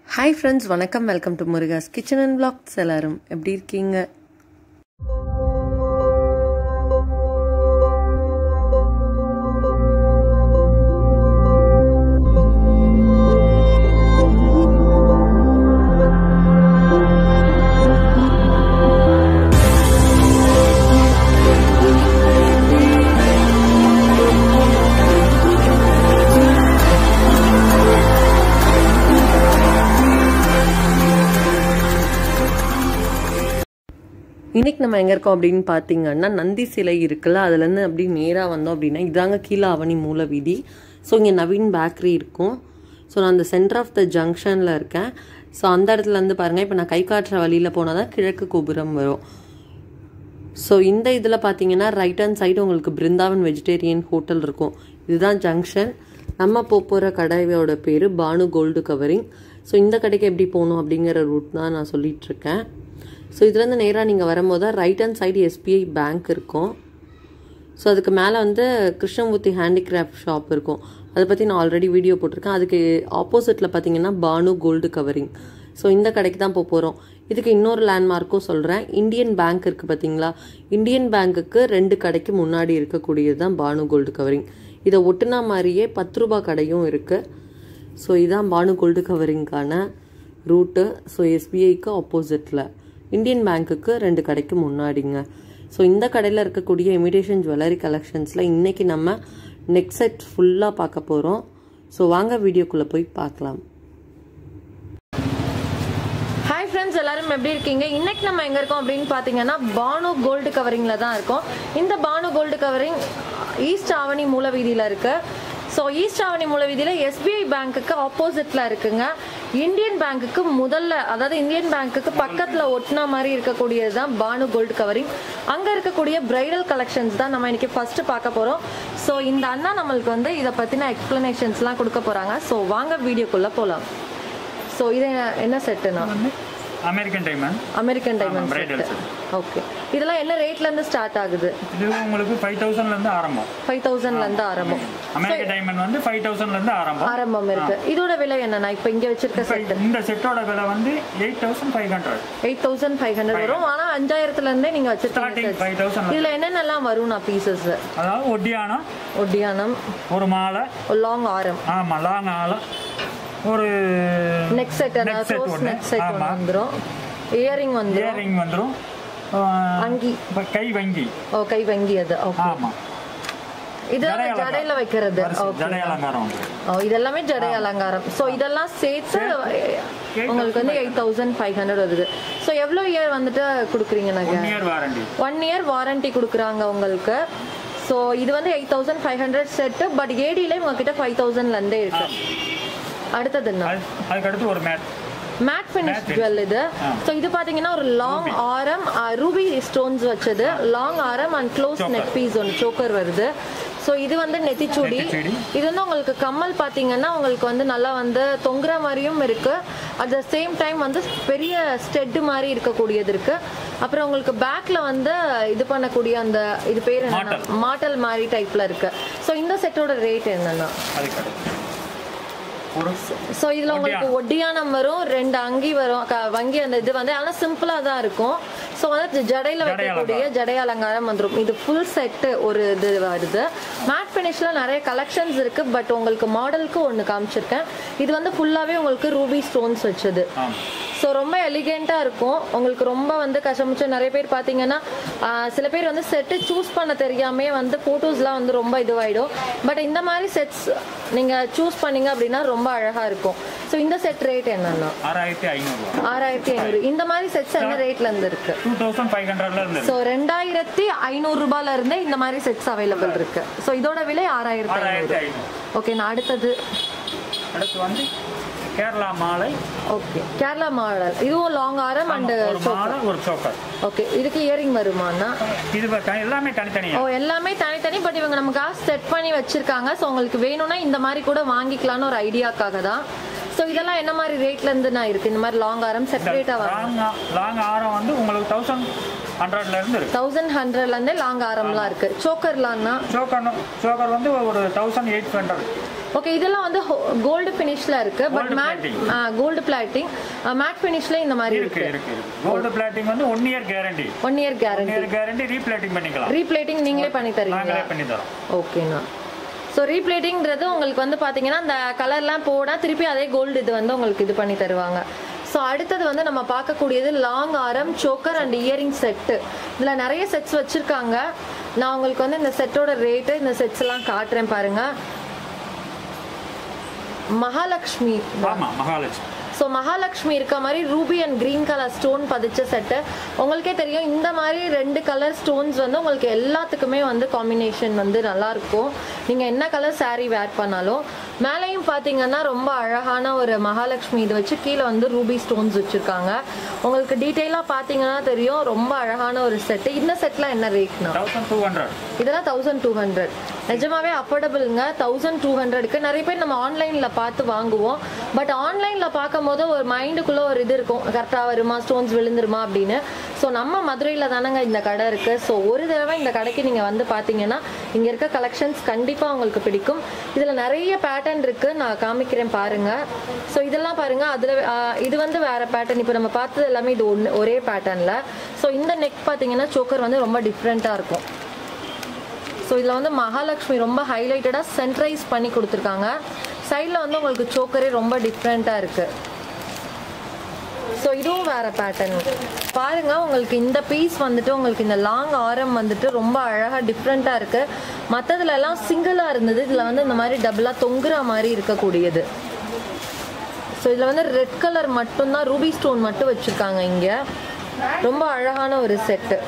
Hi friends வணக்கம் welcome to Murugas kitchen and blogs எல்லாரும் எப்படி இருக்கீங்க இன்னைக்கு நம்ம எங்கே இருக்கோம் அப்படின்னு பார்த்தீங்கன்னா நந்தி சிலை இருக்குல்ல அதுலேருந்து அப்படி நேராக வந்தோம் அப்படின்னா இதாங்க கீழே அவனி மூல வீதி ஸோ இங்கே நவீன் பேக்கரி இருக்கும் ஸோ நான் அந்த சென்டர் ஆஃப் த ஜங்ஷனில் இருக்கேன் ஸோ அந்த இடத்துல இருந்து பாருங்கள் இப்போ நான் கை காட்டுற வழியில் போனால் தான் கிழக்கு கோபுரம் வரும் ஸோ இந்த இதில் பார்த்தீங்கன்னா ரைட் ஹேண்ட் சைடு உங்களுக்கு பிருந்தாவன் வெஜிடேரியன் ஹோட்டல் இருக்கும் இதுதான் ஜங்ஷன் நம்ம போக போகிற கடையோட பேர் பானு கோல்டு கவரிங் ஸோ இந்த கடைக்கு எப்படி போகணும் அப்படிங்கிற ரூட் தான் நான் சொல்லிட்டு இருக்கேன் ஸோ இதுலேருந்து நேராக நீங்கள் வரும்போது தான் right hand side SBI bank இருக்கும் ஸோ அதுக்கு மேலே வந்து கிருஷ்ணமூர்த்தி ஹேண்டிகிராஃப்ட் ஷாப் இருக்கும் அதை பற்றி நான் ஆல்ரெடி வீடியோ போட்டிருக்கேன் அதுக்கு ஆப்போசிட்டில் பார்த்தீங்கன்னா பானு கோல்டு கவரிங் ஸோ இந்த கடைக்கு தான் போக போகிறோம் இதுக்கு இன்னொரு லேண்ட்மார்க்கும் சொல்கிறேன் இந்தியன் பேங்க் இருக்குது பார்த்தீங்களா இந்தியன் பேங்க்குக்கு ரெண்டு கடைக்கு முன்னாடி இருக்கக்கூடியது தான் பானு கோல்டு கவரிங் இதை ஒட்டுனா மாதிரியே பத்து ரூபா கடையும் இருக்குது ஸோ இதான் பானு கோல்டு கவரிங்கான ரூட்டு ஸோ எஸ்பிஐக்கு ஆப்போசிட்டில் இந்தியன் பேங்க்குக்கு ரெண்டு கடைக்கு முன்னாடிங்க ஸோ இந்த கடையில் இருக்கக்கூடிய இமிடேஷன் ஜுவல்லரி கலெக்ஷன்ஸில் இன்றைக்கி நம்ம நெக் செட் ஃபுல்லாக பார்க்க போகிறோம் ஸோ வாங்க வீடியோக்குள்ளே போய் பார்க்கலாம் ஹாய் ஃப்ரெண்ட்ஸ் எல்லாரும் எப்படி இருக்கீங்க இன்னைக்கு நம்ம எங்க இருக்கோம் அப்படின்னு பாத்தீங்கன்னா பானு கோல்டு கவரிங்ல தான் இருக்கோம் இந்த Bhanu gold covering east Avani Moola வீதியில இருக்கு ஸோ ஈஸ்ட் ஆவணி மூல வீதியில எஸ்பிஐ பேங்க்குக்கு ஆப்போசிட்ல இருக்குங்க இந்தியன் பேங்க்குக்கு முதல்ல அதாவது இந்தியன் பேங்க்குக்கு பக்கத்துல ஒட்டின மாதிரி இருக்கக்கூடியது தான் பானு கோல்டு கவரிங் அங்க இருக்கக்கூடிய பிரைடல் கலெக்ஷன்ஸ் தான் நம்ம இன்னைக்கு ஃபர்ஸ்ட் பார்க்க போறோம் ஸோ இந்த அண்ணா நம்மளுக்கு வந்து இதை பத்தின எக்ஸ்பிளனேஷன்ஸ்லாம் கொடுக்க போறாங்க ஸோ வாங்க வீடியோக்குள்ள போலாம் ஸோ இது என்ன செட்டுனா American diamond American diamond bridal set okay இதெல்லாம் என்ன ரேட்ல இருந்து ஸ்டார்ட் ஆகுது இது உங்களுக்கு ஃபைவ் தௌசண்ட்ல இருந்து ஆரம்பம் ஃபைவ் தௌசண்ட்ல இருந்து ஆரம்பம் அமெரிக்கன் டைமண்ட் வந்து ஃபைவ் தௌசண்ட்ல இருந்து ஆரம்பம் ஆரம்பம் இருக்கு இதோட விலை என்னன்னா இப்போ இங்க வச்சிருக்க இப்ப செட் இந்த செட்டோட விலை வந்து eight thousand five hundred eight thousand five hundred வரும் ஆனா அஞ்சாயிரத்துல இருந்தே நீங்க வச்சிருக்கீங்க ஸ்டார்டிங் sets. ஃபைவ் தௌசண்ட் இதுல என்னென்னலாம் வரும் நான் பீசஸ் அதாவது ஒட்டியானம் ஒட்டியானம் ஒரு மாலை லாங் ஆரம் ஆமா லாங் ஆலை ஒரு neck set Neck set close ஒண்ணு. நெக் செட் ஒன்று ஆமா. வந்துரும் இயரிங் வந்துரும் இயரிங் வந்துடும் அங்கி. கை வங்கி ஓ கை வங்கி அது ஓகே ஆமா இது ஜடை அலங்காரம். ஜடையில வைக்கிறது வரிசை, ஓகே ஜடை அலங்காரம் வந்து ஓ இதெல்லாமே ஜடை அலங்காரம் ஸோ இதெல்லாம் சேர்த்து உங்களுக்கு வந்து எயிட் தௌசண்ட் ஃபைவ் ஹண்ட்ரட் வருது ஸோ எவ்வளோ இயர் வந்துட்டு கொடுக்குறீங்க ஒன் நாங்கள் year warranty one year warranty கொடுக்குறாங்க உங்களுக்கு ஸோ இது வந்து eight thousand five hundred set but ஏடியில உங்ககிட்ட ஃபைவ் தௌசண்ட்லேருந்தே இருக்கு அடுத்தது என்ன அதுக்கு அடுத்து ஒரு matte matte finish Matte finish. Jewel இது ஆ. ஸோ இது பார்த்தீங்கன்னா ஒரு லாங் ஆரம் ரூபி ஸ்டோன்ஸ் வச்சது லாங் ஆரம் and close Choker. Neck piece ஒன்று சோக்கர் வருது ஸோ இது வந்து நெத்திச்சூடி நெத்திச்சூடி. இது வந்து உங்களுக்கு கம்மல் பார்த்தீங்கன்னா உங்களுக்கு வந்து நல்லா வந்து தொங்குற மாதிரியும் இருக்கு அட் த சேம் டைம் வந்து பெரிய ஸ்டெட் மாதிரி இருக்கக்கூடியது இருக்கு அப்புறம் உங்களுக்கு பேக்ல வந்து இது பண்ணக்கூடிய அந்த இது பேர் என்ன மாட்டல். மாட்டல் மாதிரி டைப்ல இருக்கு ஸோ இந்த செட்டோட ரேட் என்னன்னா அதுக்கு அடுத்து ஒரு ஸோ இதில் உங்களுக்கு ஒட்டியானம் வரும் ரெண்டு அங்கி வரும் க- வங்கி அந்த இது வந்து ஆனால் சிம்பிளாக தான் இருக்கும் ஸோ வந்து ஜடையில் ஜடை வைக்கக்கூடிய ஜடை அலங்காரம் வந்துடும் இது ஃபுல் செட்டு ஒரு இது வருது மேட் ஃபினிஷில் நிறைய கலெக்ஷன்ஸ் இருக்கு பட் உங்களுக்கு மாடலுக்கு ஒன்று காமிச்சிருக்கேன் இது வந்து ஃபுல்லாகவே உங்களுக்கு ரூபி ஸ்டோன்ஸ் வச்சது ஆமா ஸோ ரொம்ப எலிகெண்ட்டாக இருக்கும் உங்களுக்கு ரொம்ப வந்து கஷ்டமிச்சு நிறைய பேர் பார்த்தீங்கன்னா ஆஹ், சில பேர் வந்து செட்டு சூஸ் பண்ண தெரியாமே வந்து ஃபோட்டோஸ்லாம் வந்து ரொம்ப இதுவாயிடும் பட் இந்த மாதிரி செட்ஸ் நீங்கள் சூஸ் பண்ணீங்க அப்படின்னா ரொம்ப அழகாக இருக்கும் ஸோ இந்த செட் ரேட் என்னன்னா ஆறாயிரத்தி ஐநூறுரூவா ஆறாயிரத்தி ஐநூறு இந்த மாதிரி செட்ஸ் என்ன ரேட்ல இருந்து இருக்கு டூ தௌசண்ட் ஃபைவ் ஹண்ட்ரட்ல இருந்து ஸோ ரெண்டாயிரத்தி ஐநூறு ரூபாயில இருந்தே இந்த மாதிரி செட்ஸ் அவைலபிள் இருக்கு ஸோ இதோட விலை ஆறாயிரத்தி ஆறாயிரத்தி ஐநூறு ஐநூறு ஓகே நான் அடுத்தது அடுத்து வந்து கேரளா மாலை ஓகே கேரளா மாடல் இதுவும் லாங் ஆரம் அண்ட் ஒரு மாலை ஒரு சோக்கர் ஓகே இதுக்கு இயரிங் வருமானா இது ப- த- எல்லாமே தனித்தனியா ஓ எல்லாமே தனித்தனி பட் இவங்க நமக்காக செட் பண்ணி வச்சிருக்காங்க ஸோ உங்களுக்கு வேணும்னா இந்த மாதிரி கூட வாங்கிக்கலாம்னு ஒரு ஐடியாக்காக தான் ஸோ இதெல்லாம் என்ன மாதிரி ரேட்ல இருந்து நான் இருக்கு இந்த மாதிரி லாங் ஆரம் செப்பரேட்டா வரும் லாங் லாங் ஆரம் வந்து உங்களுக்கு தௌசண்ட் ஹண்ட்ரட்ல இருந்து இருக்கு தௌசண்ட் ஹண்ட்ரட்ல இருந்தே லாங் ஆரம்லாம் இருக்கு சோக்கர்லாம்னா சோக்கர் சோக்கர் வந்து ஒரு தௌசண்ட் எயிட் ஹண்ட்ரட் ஓகே இதெல்லாம் வந்து கோல்டு ஃபினிஷ்ல இருக்கு but Gold matte plating. Gold plating matte ஃபினிஷ்ல இந்த மாதிரி இருக்கு இருக்கு இருக்கு கோல்டு பிளாட்டிங் வந்து one year guarantee one year one guarantee year guarantee replating பண்ணிக்கலாம் ரீப்ளேட்டிங் நீங்களே பண்ணி தருவீங்களா நாங்களே பண்ணி தரோம் ஓகேண்ணா ஸோ ரீப்ளேட்டிங்கிறது உங்களுக்கு வந்து பார்த்தீங்கன்னா அந்த கலர்லாம் போட திருப்பி அதே கோல்டு இது வந்து உங்களுக்கு இது பண்ணி தருவாங்க ஸோ அடுத்தது வந்து நம்ம பார்க்கக்கூடியது லாங் ஆரம் சோக்கர் அண்ட் இயரிங் செட்டு இதில் நிறைய செட்ஸ் வச்சுருக்காங்க நான் உங்களுக்கு வந்து இந்த செட்டோட ரேட்டு இந்த செட்ஸ் எல்லாம் காட்டுறேன் பாருங்க மகாலட்சுமி ஆமா மகாலட்சுமி ஸோ மகாலட்சுமி இருக்க மாதிரி ruby and green colour stone பதிச்ச செட்டு உங்களுக்கே தெரியும் இந்த மாதிரி ரெண்டு கலர் ஸ்டோன்ஸ் வந்து உங்களுக்கு எல்லாத்துக்குமே வந்து காம்பினேஷன் வந்து நல்லா இருக்கும் நீங்கள் என்ன கலர் saree வேர் பண்ணாலும் மேலேயும் பார்த்தீங்கன்னா ரொம்ப அழகான ஒரு மகாலட்சுமி இது வச்சு கீழே வந்து ரூபி ஸ்டோன்ஸ் வச்சுருக்காங்க உங்களுக்கு டீட்டெயிலாக பார்த்தீங்கன்னா தெரியும் ரொம்ப அழகான ஒரு செட்டு இந்த செட்டில் என்ன ரேட்னா தௌசண்ட் டூ ஹண்ட்ரட் இதெல்லாம் தௌசண்ட் டூ ஹண்ட்ரட் நிஜமாவே அஃபோர்டபுளுங்க தௌசண்ட் டூ ஹண்ட்ரடுக்கு நிறைய பேர் நம்ம ஆன்லைனில் பார்த்து வாங்குவோம் பட் ஆன்லைனில் பார்க்கும்போது ஒரு மைண்டுக்குள்ளே ஒரு இது இருக்கும் கரெக்டாக வருமா ஸ்டோன்ஸ் விழுந்துருமா அப்படின்னு ஸோ நம்ம மதுரையில் தானங்க இந்த கடை இருக்குது ஸோ ஒரு தடவை இந்த கடைக்கு நீங்கள் வந்து பார்த்தீங்கன்னா இங்கே இருக்க கலெக்ஷன்ஸ் கண்டிப்பாக உங்களுக்கு பிடிக்கும் இதில் நிறைய பேட்டர்ன் இருக்குது நான் காமிக்கிறேன் பாருங்கள் ஸோ இதெல்லாம் பாருங்கள் அதில் இது வந்து வேறு பேட்டர்ன் இப்போ நம்ம பார்த்தது எல்லாமே இது ஒன்று ஒரே பேட்டர்னில் ஸோ இந்த நெக் பார்த்தீங்கன்னா சோக்கர் வந்து ரொம்ப டிஃப்ரெண்ட்டாக இருக்கும் ஸோ இதில் வந்து மகாலட்சுமி ரொம்ப ஹைலைட்டடாக சென்ட்ரைஸ் பண்ணி கொடுத்துருக்காங்க சைடில் வந்து உங்களுக்கு சோக்கரே ரொம்ப டிஃப்ரெண்ட்டாக இருக்குது ஸோ இதுவும் வேற பேட்டர்ன் பாருங்க உங்களுக்கு இந்த பீஸ் வந்துட்டு உங்களுக்கு இந்த லாங் ஆரம் வந்துட்டு ரொம்ப அழகாக டிஃப்ரெண்ட்டாக இருக்கு மற்றதுல எல்லாம் சிங்கிளாக இருந்தது இதில் வந்து இந்த மாதிரி டபுளாக தொங்குற மாதிரி இருக்கக்கூடியது ஸோ இதில் வந்து ரெட் கலர் மட்டும்தான் ரூபி ஸ்டோன் மட்டும் வச்சுருக்காங்க இங்கே ரொம்ப அழகான ஒரு செட்டு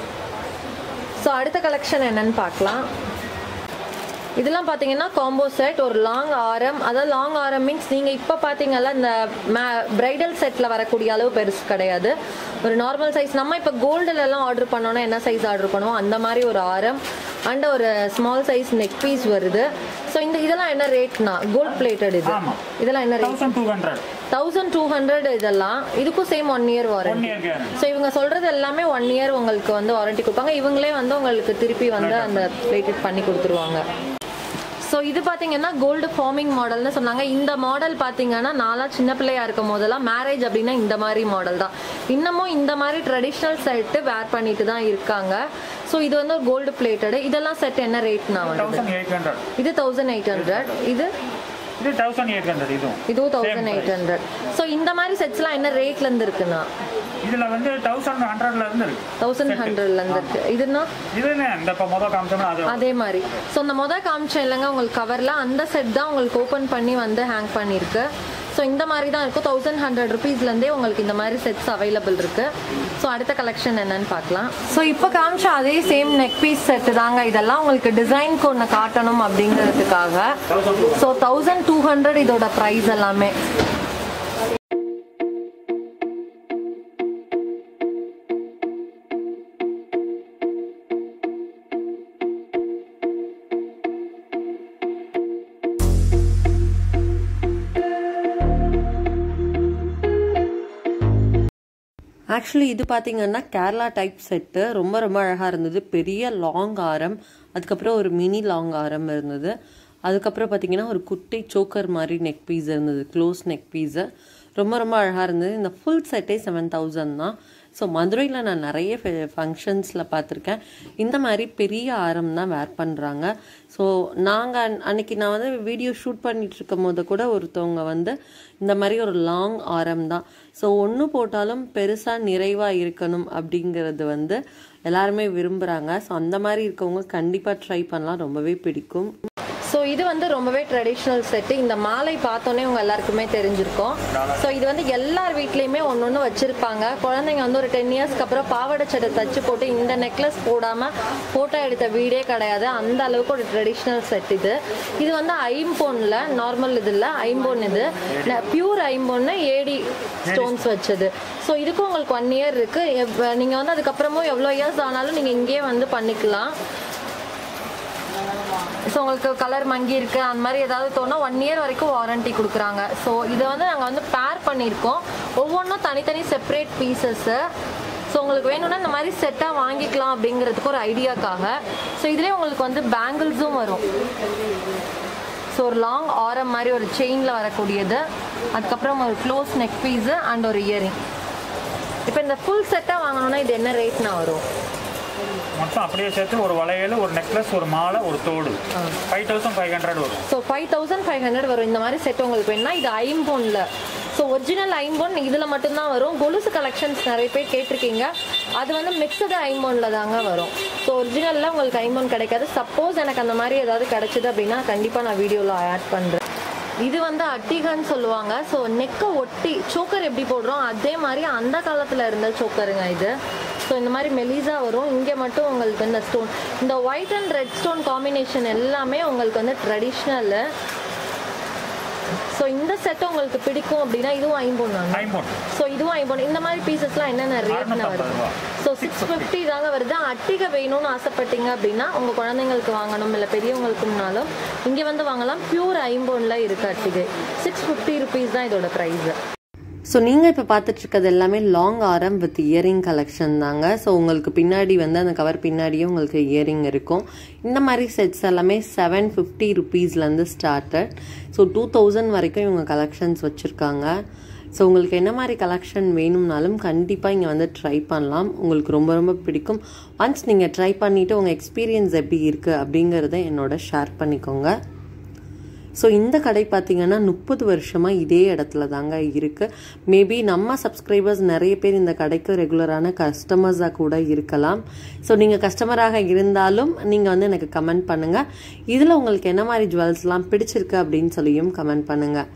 ஸோ அடுத்த கலெக்ஷன் என்னன்னு பார்க்கலாம் இதெல்லாம் பார்த்தீங்கன்னா காம்போ செட் ஒரு லாங் ஆரம் அதாவது லாங் ஆரம் மீன்ஸ் நீங்கள் இப்போ பார்த்தீங்கல்ல இந்த பிரைடல் செட்டில் வரக்கூடிய அளவு பெருசு கிடையாது ஒரு நார்மல் சைஸ் நம்ம இப்போ கோல்டுலலாம் ஆர்டர் பண்ணோன்னா என்ன சைஸ் ஆர்டர் பண்ணுவோம் அந்த மாதிரி ஒரு ஆரம் அண்ட் ஒரு ஸ்மால் சைஸ் நெக் பீஸ் வருது ஸோ இந்த இதெல்லாம் என்ன ரேட்னா கோல்ட் பிளேட்டட் இது ஆமா. இதெல்லாம் என்ன rate thousand two hundred thousand two hundred இதெல்லாம் இதுக்கும் same one year one warranty year guarantee so இவங்க சொல்றது எல்லாமே ஒன் இயர் உங்களுக்கு வந்து வாரண்டி கொடுப்பாங்க இவங்களே வந்து உங்களுக்கு திருப்பி வந்து அந்த பிளேட்டட் பண்ணி கொடுத்துருவாங்க ஸோ இது பார்த்தீங்கன்னா கோல்டு ஃபார்மிங் மாடல்னு சொன்னாங்க இந்த மாடல் பார்த்தீங்கன்னா நான்லாம் சின்ன பிள்ளையா இருக்கும் போதெல்லாம் மேரேஜ் அப்படின்னா இந்த மாதிரி மாடல் தான் இன்னமும் இந்த மாதிரி ட்ரெடிஷ்னல் செட்டு வேர் பண்ணிட்டு தான் இருக்காங்க ஸோ இது வந்து ஒரு கோல்டு பிளேட்டடு இதெல்லாம் செட் என்ன ரேட்னா வந்து தௌசண்ட் எயிட் ஹண்ட்ரட் இது தௌசண்ட் எயிட் ஹண்ட்ரட் இது இது தௌசண்ட் எயிட் ஹண்ட்ரட் இதுவும் இதுவும் தௌசண்ட் எயிட் ஹண்ட்ரட் ஸோ இந்த மாதிரி செட்ஸ்லாம் என்ன ரேட்லேருந்து இருக்குண்ணா இதுல வந்து தௌசண்ட் ஹண்ட்ரட்ல இருந்து இருக்கு தௌசண்ட் ஹண்ட்ரட்லேருந்து இருக்கு இதுன்னா இது என்ன இந்த இப்போ மொதல் காமிச்சோம்னா அது அதே மாதிரி ஸோ இந்த மொதல் காமிச்சேன் இல்லைங்க உங்களுக்கு கவரில் அந்த செட் தான் உங்களுக்கு ஓப்பன் பண்ணி வந்து ஹேங் பண்ணியிருக்கு ஸோ இந்த மாதிரி தான் இருக்கும் தௌசண்ட் ஹண்ட்ரட் ருபீஸ்லேருந்தே உங்களுக்கு இந்த மாதிரி செட்ஸ் அவைலபிள் இருக்கு ஸோ அடுத்த கலெக்ஷன் என்னன்னு பார்க்கலாம் ஸோ இப்போ காமிச்ச அதே சேம் நெக் பீஸ் செட்டு தாங்க இதெல்லாம் உங்களுக்கு டிசைனுக்கு ஒன்று காட்டணும் அப்படிங்கிறதுக்காக ஸோ தௌசண்ட் டூ ஹண்ட்ரட் இதோட ப்ரைஸ் எல்லாமே ஆக்சுவலி இது பார்த்தீங்கன்னா கேரளா டைப் செட்டு ரொம்ப ரொம்ப அழகாக இருந்தது பெரிய லாங் ஆரம் அதுக்கப்புறம் ஒரு மினி லாங் ஆரம் இருந்தது அதுக்கப்புறம் பார்த்தீங்கன்னா ஒரு குட்டி சோக்கர் மாதிரி நெக் பீஸ் இருந்தது க்ளோஸ் நெக் பீஸு ரொம்ப ரொம்ப அழகாக இருந்தது இந்த ஃபுல் செட்டே செவன் தௌசண்ட் தான் ஸோ மதுரையில் நான் நிறைய ஃபங்க்ஷன்ஸில் பார்த்துருக்கேன் இந்த மாதிரி பெரிய ஆரம் தான் வேர் பண்ணுறாங்க ஸோ நாங்கள் அன்னைக்கு நான் வந்து வீடியோ ஷூட் பண்ணிட்டு இருக்கும் போது கூட ஒருத்தவங்க வந்து இந்த மாதிரி ஒரு லாங் ஆரம் தான் ஸோ ஒன்று போட்டாலும் பெருசாக நிறைவாக இருக்கணும் அப்படிங்கிறது வந்து எல்லாருமே விரும்புகிறாங்க ஸோ அந்த மாதிரி இருக்கவங்க கண்டிப்பாக ட்ரை பண்ணலாம் ரொம்பவே பிடிக்கும் ஸோ இது வந்து ரொம்பவே ட்ரெடிஷ்னல் செட்டு இந்த மாலை பார்த்தோன்னே உங்க எல்லாருக்குமே தெரிஞ்சிருக்கும் ஸோ இது வந்து எல்லார் வீட்லேயுமே ஒன்று ஒன்று வச்சிருப்பாங்க குழந்தைங்க வந்து ஒரு டென் இயர்ஸ்க்கு அப்புறம் பாவாடை சட்டை தச்சு போட்டு இந்த நெக்லஸ் போடாமல் ஃபோட்டோ எடுத்த வீடே கிடையாது அந்த அளவுக்கு ஒரு ட்ரெடிஷ்னல் செட் இது இது வந்து ஐம்பொன்னில் நார்மல் இது இல்லை ஐம்பொன் இது பியூர் ஐம்பொன்னு ஏடி ஸ்டோன்ஸ் வச்சது ஸோ இதுக்கும் உங்களுக்கு ஒன் இயர் இருக்குது நீங்கள் வந்து அதுக்கப்புறமும் எவ்வளோ இயர்ஸ் ஆனாலும் நீங்கள் இங்கேயே வந்து பண்ணிக்கலாம் ஸோ உங்களுக்கு கலர் மங்கி இருக்கு அந்த மாதிரி ஏதாவது தோணா ஒன் இயர் வரைக்கும் வாரண்டி கொடுக்குறாங்க ஸோ இதை வந்து நாங்கள் வந்து பேர் பண்ணியிருக்கோம் ஒவ்வொன்றும் தனித்தனி செப்பரேட் பீசஸ்ஸு ஸோ உங்களுக்கு வேணும்னா இந்த மாதிரி செட்டாக வாங்கிக்கலாம் அப்படிங்கிறதுக்கு ஒரு ஐடியாக்காக ஸோ இதுலேயே உங்களுக்கு வந்து பேங்கிள்ஸும் வரும் ஸோ ஸோ ஒரு லாங் ஆரம் மாதிரி ஒரு செயினில் வரக்கூடியது அதுக்கப்புறம் ஒரு க்ளோஸ் நெக் பீஸு அண்ட் ஒரு இயரிங் இப்போ இந்த ஃபுல் செட்டாக வாங்கணும்னா இது என்ன ரேட்னா வரும் மொத்தம் அப்படியே சேர்த்து ஒரு வளையல் ஒரு நெக்லஸ் ஒரு மாலை ஒரு தோடு ஃபைவ் தௌசண்ட் ஃபைவ் ஹண்ட்ரட் வரும் so five thousand five hundred வரும் இந்த மாதிரி செட் உங்களுக்கு வேணும்னா இது ஐம்போனில் ஸோ ஒரிஜினல் ஐம்போன் இதில் மட்டும்தான் வரும் கொலுசு கலெக்ஷன்ஸ் நிறைய பேர் கேட்டிருக்கீங்க அது வந்து மிக்சடு ஐம்போனில் தாங்க வரும் ஸோ ஒரிஜினலில் உங்களுக்கு ஐம்போன் கிடைக்காது சப்போஸ் எனக்கு அந்த மாதிரி ஏதாவது கிடைச்சிது அப்படின்னா கண்டிப்பாக நான் வீடியோவில் ஆட் பண்ணுறேன் இது வந்து அட்டிகான்னு சொல்லுவாங்க ஸோ நெக்கை ஒட்டி சோக்கர் எப்படி போடுறோம் அதே மாதிரி அந்த காலத்தில் இருந்த சோக்கருங்க இது ஸோ இந்த மாதிரி மெலிசா வரும் இங்கே மட்டும் உங்களுக்கு இந்த ஸ்டோன் இந்த white and red stone combination எல்லாமே உங்களுக்கு வந்து ட்ரெடிஷ்னல் ஸோ இந்த செட் உங்களுக்கு பிடிக்கும் அப்படின்னா இதுவும் ஐம்பொன் தாங்க ஐம்பொன் ஸோ இதுவும் ஐம்பொன் இந்த மாதிரி பீசஸ்லாம் என்னென்ன ரேட்ல வருது ரூபா. ஸோ சிக்ஸ் ஃபிஃப்டி தாங்க வருது அட்டிகை வேணும்னு ஆசைப்பட்டீங்க அப்படின்னா உங்கள் குழந்தைங்களுக்கு வாங்கணும் இல்லை பெரியவங்களுக்குனாலும் இங்கே வந்து வாங்கலாம் பியூர் ஐம்பொன்ல இருக்கு அட்டிகை சிக்ஸ் ஃபிஃப்டி ருபீஸ் தான் இதோட ப்ரைஸு ஸோ நீங்கள் இப்போ பார்த்துட்டு இருக்கிறது எல்லாமே லாங் ஆரம் வித் இயரிங் கலெக்ஷன் தாங்க ஸோ உங்களுக்கு பின்னாடி வந்து அந்த கவர் பின்னாடியே உங்களுக்கு இயரிங் இருக்கும் இந்த மாதிரி செட்ஸ் எல்லாமே செவன் ஃபிஃப்டி ருபீஸ்லேருந்து ஸ்டார்டட் ஸோ டூ தௌசண்ட் வரைக்கும் இவங்க கலெக்ஷன்ஸ் வச்சுருக்காங்க ஸோ உங்களுக்கு என்ன மாதிரி கலெக்ஷன் வேணும்னாலும் கண்டிப்பாக இங்கே வந்து ட்ரை பண்ணலாம் உங்களுக்கு ரொம்ப ரொம்ப பிடிக்கும் ஒன்ஸ் நீங்கள் ட்ரை பண்ணிவிட்டு உங்கள் எக்ஸ்பீரியன்ஸ் எப்படி இருக்குது அப்படிங்கிறத என்னோட ஷேர் பண்ணிக்கோங்க ஸோ இந்த கடை பார்த்தீங்கன்னா முப்பது வருஷமாக இதே இடத்துல தாங்க இருக்குது மேபி நம்ம சப்ஸ்கிரைபர்ஸ் நிறைய பேர் இந்த கடைக்கு ரெகுலரான கஸ்டமர்ஸாக கூட இருக்கலாம் ஸோ நீங்கள் கஸ்டமராக இருந்தாலும் நீங்கள் வந்து எனக்கு கமெண்ட் பண்ணுங்கள் இதில் உங்களுக்கு என்ன மாதிரி ஜுவல்ஸ்லாம் பிடிச்சிருக்கு அப்படின்னு சொல்லியும் கமெண்ட் பண்ணுங்கள்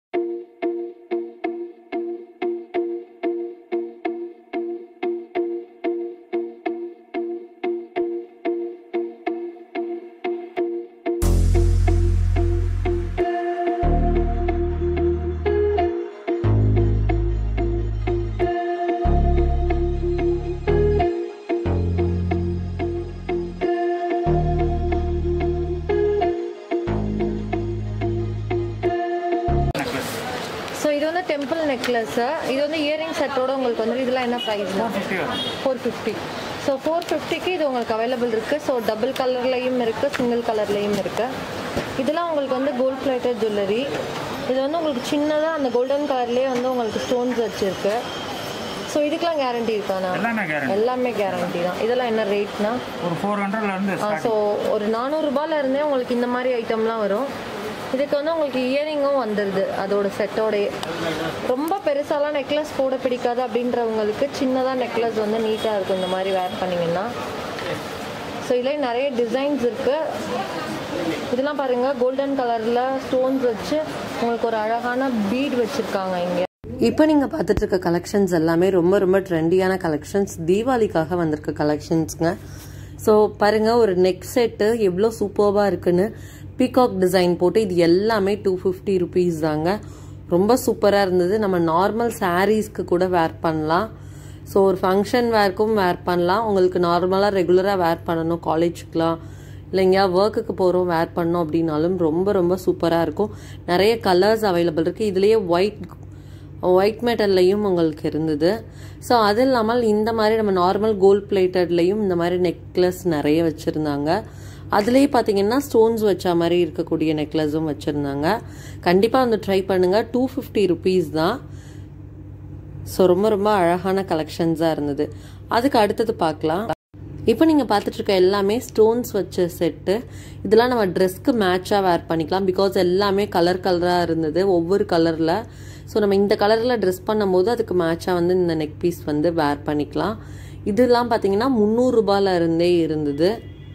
நெக்லஸ் ஸோ இது வந்து டெம்பிள் நெக்லஸ்ஸு இது வந்து இயரிங் செட்டோட உங்களுக்கு வந்து இதெல்லாம் என்ன ப்ரைஸ் தான் ஃபிஃப்டி வரும் ஃபோர் ஃபிஃப்டி ஸோ ஃபோர் ஃபிஃப்டிக்கு இது உங்களுக்கு அவைலபிள் இருக்குது ஸோ டபுள் கலர்லேயும் இருக்குது சிங்கிள் கலர்லேயும் இருக்குது இதெல்லாம் உங்களுக்கு வந்து கோல்ட் பிளேட்டட் ஜுவல்லரி இது வந்து உங்களுக்கு சின்னதாக அந்த கோல்டன் கலர்லேயே வந்து உங்களுக்கு ஸ்டோன்ஸ் வச்சுருக்கு ஸோ இதுக்கெலாம் கேரண்டி இருக்காண்ணா எல்லாமே கேரண்டி எல்லாமே கேரண்டி தான் இதெல்லாம் என்ன ரேட்னா ஒரு ஃபோர் ஹண்ட்ரட்லேருந்து ஸோ ஒரு நானூறுரூபால இருந்தே உங்களுக்கு இந்த மாதிரி ஐட்டம்லாம் வரும் இதுக்கு வந்து உங்களுக்கு இயரிங்கும் வந்துடுது அதோட செட்டோடயே ரொம்ப பெருசாலாம் நெக்லஸ் போட பிடிக்காது அப்படின்றவங்களுக்கு சின்னதாக நெக்லஸ் வந்து நீட்டாக இருக்கும் இந்த மாதிரி வேர் பண்ணிங்கன்னா ஸோ இதில் நிறைய டிசைன்ஸ் இருக்குது இதெல்லாம் பாருங்கள் கோல்டன் கலரில் ஸ்டோன்ஸ் வச்சு உங்களுக்கு ஒரு அழகான பீட் வச்சுருக்காங்க இங்கே இப்போ நீங்கள் பார்த்துட்டு இருக்க கலெக்ஷன்ஸ் எல்லாமே ரொம்ப ரொம்ப ட்ரெண்டியான கலெக்ஷன்ஸ் தீபாவளிக்காக வந்திருக்க கலெக்ஷன்ஸ்ங்க ஸோ பாருங்க ஒரு நெக் செட்டு எவ்வளோ சூப்பர்பாக இருக்குன்னு பீகாக் டிசைன் போட்டு இது எல்லாமே டூ ஃபிஃப்டி ருபீஸ் தாங்க ரொம்ப சூப்பராக இருந்தது நம்ம நார்மல் சாரீஸ்க்கு கூட வேர் பண்ணலாம் ஸோ ஒரு ஃபங்க்ஷன் வேர்க்கும் வேர் பண்ணலாம் உங்களுக்கு நார்மலாக ரெகுலராக வேர் பண்ணணும் காலேஜுக்குலாம் இல்லை எங்கேயா ஒர்க்குக்கு போகிறோம் வேர் பண்ணோம் அப்படின்னாலும் ரொம்ப ரொம்ப சூப்பராக இருக்கும் நிறைய கலர்ஸ் அவைலபிள் இருக்குது இதுலேயே ஒயிட் ஒயிட் மெட்டல்லையும் உங்களுக்கு இருந்தது ஸோ அது இல்லாமல் இந்த மாதிரி நம்ம நார்மல் கோல்ட் பிளேட்டட்லையும் இந்த மாதிரி நெக்லஸ் நிறைய வச்சுருந்தாங்க அதுலேயே பார்த்தீங்கன்னா ஸ்டோன்ஸ் வச்ச மாதிரி இருக்கக்கூடிய நெக்லஸும் வச்சுருந்தாங்க கண்டிப்பாக வந்து ட்ரை பண்ணுங்கள் டூ ஃபிஃப்டி ருபீஸ் தான் ஸோ ரொம்ப ரொம்ப அழகான கலெக்ஷன்ஸாக இருந்தது அதுக்கு அடுத்தது பார்க்கலாம் இப்போ நீங்கள் பார்த்துட்டு இருக்க எல்லாமே ஸ்டோன்ஸ் வச்ச செட்டு இதெல்லாம் நம்ம ட்ரெஸ்க்கு மேட்சாக வேர் பண்ணிக்கலாம் பிகாஸ் எல்லாமே கலர் கலராக இருந்தது ஒவ்வொரு கலரில் ஸோ நம்ம இந்த கலரில் ட்ரெஸ் பண்ணும்போது அதுக்கு மேட்சாக வந்து இந்த நெக் பீஸ் வந்து வேர் பண்ணிக்கலாம் இதெல்லாம் பார்த்தீங்கன்னா முந்நூறுரூபால இருந்தே இருந்தது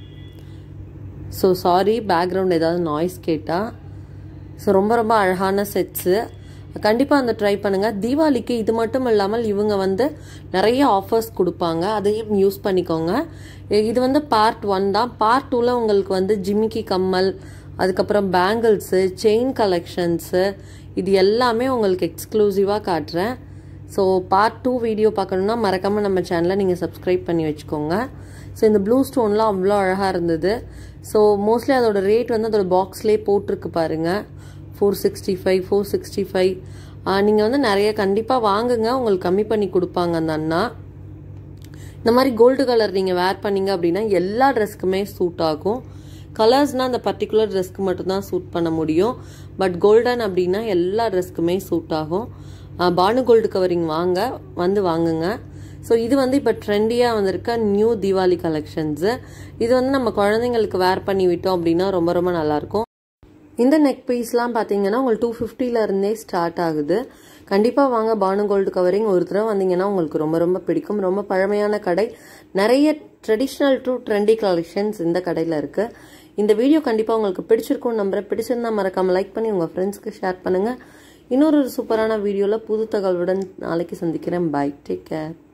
ஸோ சாரி பேக்ரவுண்ட் ஏதாவது நாய்ஸ் கேட்டால் ஸோ ரொம்ப ரொம்ப அழகான செட்ஸு கண்டிப்பாக அந்த ட்ரை பண்ணுங்கள் தீபாவளிக்கு இது மட்டும் இல்லாமல் இவங்க வந்து நிறைய ஆஃபர்ஸ் கொடுப்பாங்க அதையும் யூஸ் பண்ணிக்கோங்க இது வந்து பார்ட் ஒன் தான் பார்ட் டூவில் உங்களுக்கு வந்து ஜிமிக்கி கம்மல் அதுக்கப்புறம் பேங்கிள்ஸு செயின் கலெக்ஷன்ஸு இது எல்லாமே உங்களுக்கு எக்ஸ்க்ளூசிவாக காட்டுறேன் ஸோ பார்ட் டூ வீடியோ பார்க்கணுன்னா மறக்காமல் நம்ம சேனலை நீங்கள் சப்ஸ்கிரைப் பண்ணி வச்சுக்கோங்க ஸோ இந்த ப்ளூ ஸ்டோன்லாம் அவ்வளோ அழகாக இருந்தது ஸோ மோஸ்ட்லி அதோட ரேட் வந்து அதோட பாக்ஸ்லேயே போட்டிருக்கு பாருங்கள் four sixty five four sixty five நீங்கள் வந்து நிறைய கண்டிப்பாக வாங்குங்க உங்களுக்கு கம்மி பண்ணி கொடுப்பாங்க அந்த அண்ணா இந்த மாதிரி கோல்டு கலர் நீங்கள் வேர் பண்ணீங்க அப்படின்னா எல்லா ட்ரெஸ்க்குமே சூட் ஆகும் கலர்ஸ்னால் அந்த பர்டிகுலர் ட்ரெஸ்க்கு மட்டும்தான் சூட் பண்ண முடியும் பட் கோல்டன் அப்படின்னா எல்லா ட்ரெஸ்க்குமே சூட் ஆகும் அஹ் பானு கோல்டு கவரிங் வாங்க வந்து வாங்குங்க ஸோ இது வந்து இப்போ ட்ரெண்டியாக வந்திருக்க நியூ தீபாவளி கலெக்ஷன்ஸு இது வந்து நம்ம குழந்தைங்களுக்கு வேர் பண்ணி விட்டோம் அப்படின்னா ரொம்ப ரொம்ப நல்லாயிருக்கும் இந்த நெக் பீஸ்லாம் பார்த்தீங்கன்னா உங்களுக்கு டூ ஃபிஃப்டில இருந்தே ஸ்டார்ட் ஆகுது கண்டிப்பாக வாங்க பானு கோல்டு கவரிங் ஒரு தடவை வந்தீங்கன்னா உங்களுக்கு ரொம்ப ரொம்ப பிடிக்கும் ரொம்ப பழமையான கடை நிறைய ட்ரெடிஷ்னல் டு ட்ரெண்டி கலெக்ஷன்ஸ் இந்த கடையில் இருக்குது இந்த வீடியோ கண்டிப்பாக உங்களுக்கு பிடிச்சிருக்கும் நம்புறேன் பிடிச்சிருந்தா மறக்காமல் லைக் பண்ணி உங்கள் ஃப்ரெண்ட்ஸ்க்கு ஷேர் பண்ணுங்கள் இன்னொரு சூப்பரான வீடியோவில் புது தகவலுடன் நாளைக்கு சந்திக்கிறேன் பை டேக் கேர்